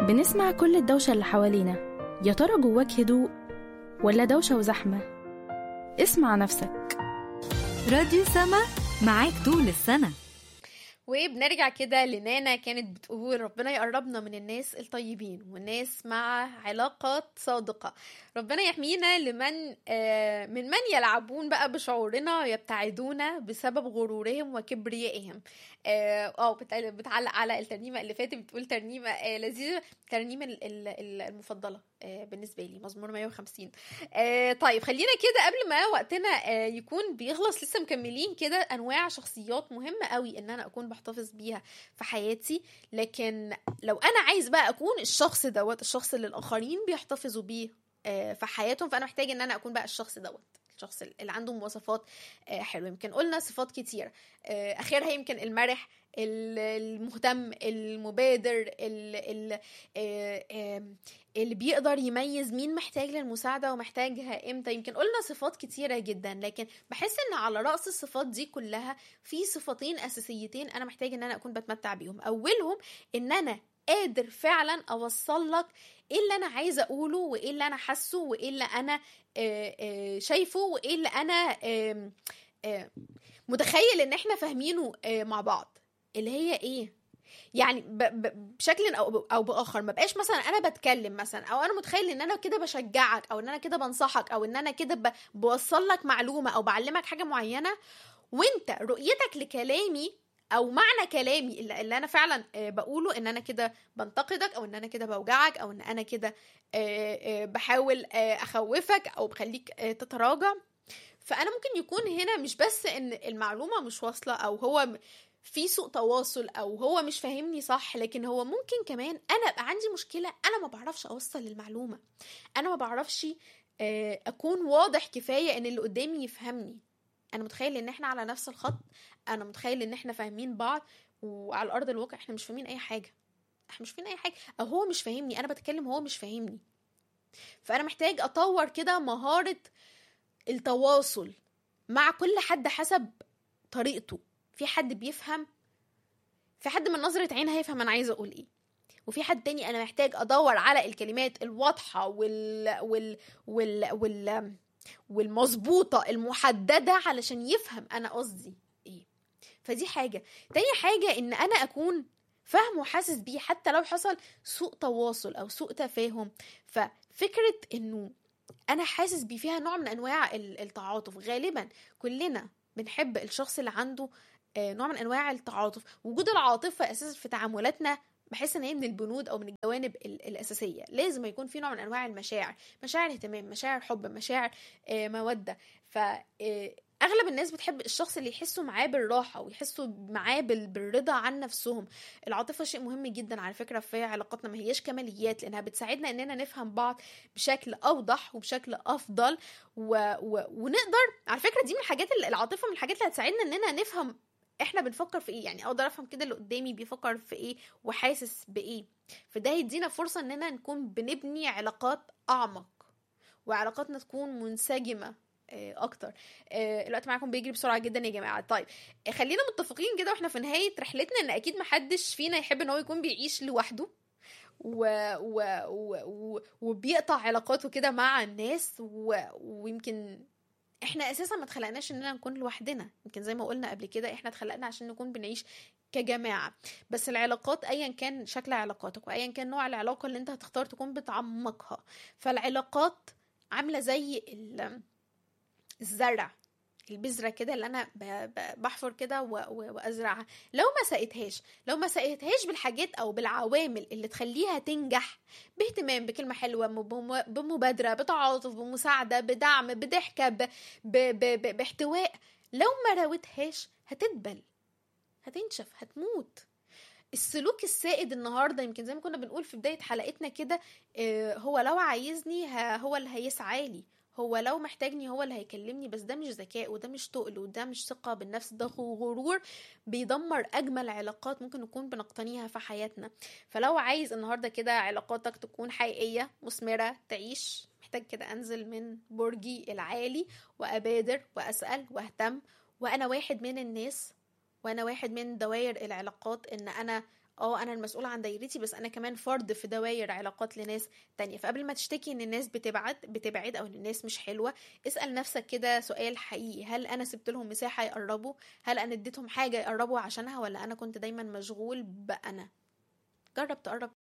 بنسمع كل الدوشة اللي حوالينا يا ترى جواك هدوء ولا دوشة وزحمة اسمع نفسك راديو سما معاك طول السنة وبنرجع كده لنانا كانت بتقول ربنا يقربنا من الناس الطيبين والناس مع علاقات صادقة ربنا يحمينا لمن آه، من من يلعبون بقى بشعورنا يبتعدون بسبب غرورهم وكبريائهم اه آه، بت- بتعلق على الترنيمة اللي فاتت بتقول ترنيمة آه، لذيذة الترنيمة ال- ال- ال- المفضلة آه، بالنسبة لي مزمور 150 آه، طيب خلينا كده قبل ما وقتنا آه، يكون بيخلص لسه مكملين كده انواع شخصيات مهمه قوي ان انا اكون بحتفظ بيها في حياتي لكن لو انا عايز بقى اكون الشخص دوت الشخص اللي الاخرين بيحتفظوا بيه آه، في حياتهم فانا محتاج ان انا اكون بقى الشخص دوت الشخص اللي عنده مواصفات آه، حلوه يمكن قلنا صفات كتير آه، اخرها يمكن المرح ال- المهتم المبادر ال- ال- آه، آم، اللي بيقدر يميز مين محتاج للمساعدة ومحتاجها امتى يمكن قلنا صفات كتيرة جدا لكن بحس ان على رأس الصفات دي كلها في صفتين اساسيتين انا محتاج ان انا اكون بتمتع بيهم اولهم ان انا قادر فعلا اوصل لك ايه اللي انا عايزه اقوله وايه اللي انا حاسه وايه اللي انا آه، آه، شايفه وايه اللي انا آم، آه، متخيل ان احنا فاهمينه آه، مع بعض اللي هي ايه يعني ب ب بشكل او او باخر ما بقاش مثلا انا بتكلم مثلا او انا متخيل ان انا كده بشجعك او ان انا كده بنصحك او ان انا كده ب- بوصل لك معلومه او بعلمك حاجه معينه وانت رؤيتك لكلامي او معنى كلامي اللي, اللي انا فعلا آه، بقوله ان انا كده بنتقدك او ان انا كده بوجعك او ان انا كده آه، آه، بحاول آه، اخوفك او بخليك آه، تتراجع فانا ممكن يكون هنا مش بس ان المعلومه مش واصله او هو م- في سوء تواصل او هو مش فاهمني صح لكن هو ممكن كمان انا ابقى عندي مشكله انا ما بعرفش اوصل المعلومه انا ما بعرفش آه، اكون واضح كفايه ان اللي قدامي يفهمني انا متخيل ان احنا على نفس الخط انا متخيل ان احنا فاهمين بعض وعلى ارض الواقع احنا مش فاهمين اي حاجه احنا مش فاهمين اي حاجه او هو مش فاهمني انا بتكلم هو مش فاهمني فانا محتاج اطور كده مهاره التواصل مع كل حد حسب طريقته في حد بيفهم في حد من نظرة عين هيفهم انا عايزه اقول ايه وفي حد تاني انا محتاج ادور على الكلمات الواضحه وال وال وال وال والمظبوطه المحدده علشان يفهم انا قصدي ايه فدي حاجه تاني حاجه ان انا اكون فاهم وحاسس بيه حتى لو حصل سوء تواصل او سوء تفاهم ففكره انه انا حاسس بيه فيها نوع من انواع ال- التعاطف غالبا كلنا بنحب الشخص اللي عنده آه، نوع من انواع التعاطف وجود العاطفه اساسا في تعاملاتنا بحس ان هي من البنود او من الجوانب ال- الاساسيه لازم يكون في نوع من انواع المشاعر مشاعر اهتمام مشاعر حب مشاعر آه، موده ف آه، اغلب الناس بتحب الشخص اللي يحسوا معاه بالراحه ويحسوا معاه بال- بالرضا عن نفسهم العاطفه شيء مهم جدا على فكره في علاقاتنا ما هياش كماليات لانها بتساعدنا اننا نفهم بعض بشكل اوضح وبشكل افضل و... و... ونقدر على فكره دي من الحاجات اللي العاطفه من الحاجات اللي هتساعدنا اننا نفهم احنا بنفكر في ايه يعني اقدر افهم كده اللي قدامي بيفكر في ايه وحاسس بايه فده يدينا فرصه اننا نكون بنبني علاقات اعمق وعلاقاتنا تكون منسجمه آه، اكتر آه، الوقت معاكم بيجري بسرعه جدا يا جماعه طيب آه، خلينا متفقين كده واحنا في نهايه رحلتنا ان اكيد محدش فينا يحب ان هو يكون بيعيش لوحده و... و... و... و... وبيقطع علاقاته كده مع الناس و... ويمكن احنا اساسا ما اتخلقناش اننا نكون لوحدنا يمكن زي ما قلنا قبل كده احنا اتخلقنا عشان نكون بنعيش كجماعة بس العلاقات ايا كان شكل علاقاتك وايا كان نوع العلاقة اللي انت هتختار تكون بتعمقها فالعلاقات عاملة زي ال- الزرع البذرة كده اللي انا ب- ب- بحفر كده و- و- وازرعها لو ما سقيتهاش لو ما سقيتهاش بالحاجات او بالعوامل اللي تخليها تنجح باهتمام بكلمة حلوة بم- بمبادرة بتعاطف بمساعدة بدعم بضحكة ب... ب... ب... ب... باحتواء لو ما راوتهاش هتدبل هتنشف هتموت السلوك السائد النهارده يمكن زي ما كنا بنقول في بدايه حلقتنا كده آه، هو لو عايزني ه- هو اللي هيسعى لي هو لو محتاجني هو اللي هيكلمني بس ده مش ذكاء وده مش تقل وده مش ثقة بالنفس ده غرور بيدمر أجمل علاقات ممكن نكون بنقتنيها في حياتنا فلو عايز النهاردة كده علاقاتك تكون حقيقية مثمرة تعيش محتاج كده أنزل من برجي العالي وأبادر وأسأل وأهتم وأنا واحد من الناس وأنا واحد من دوائر العلاقات إن أنا اه انا المسؤول عن دايرتي بس انا كمان فرد في دوائر علاقات لناس تانية فقبل ما تشتكي ان الناس بتبعد بتبعد او ان الناس مش حلوه اسال نفسك كده سؤال حقيقي هل انا سبت لهم مساحه يقربوا هل انا اديتهم حاجه يقربوا عشانها ولا انا كنت دايما مشغول بانا جرب تقرب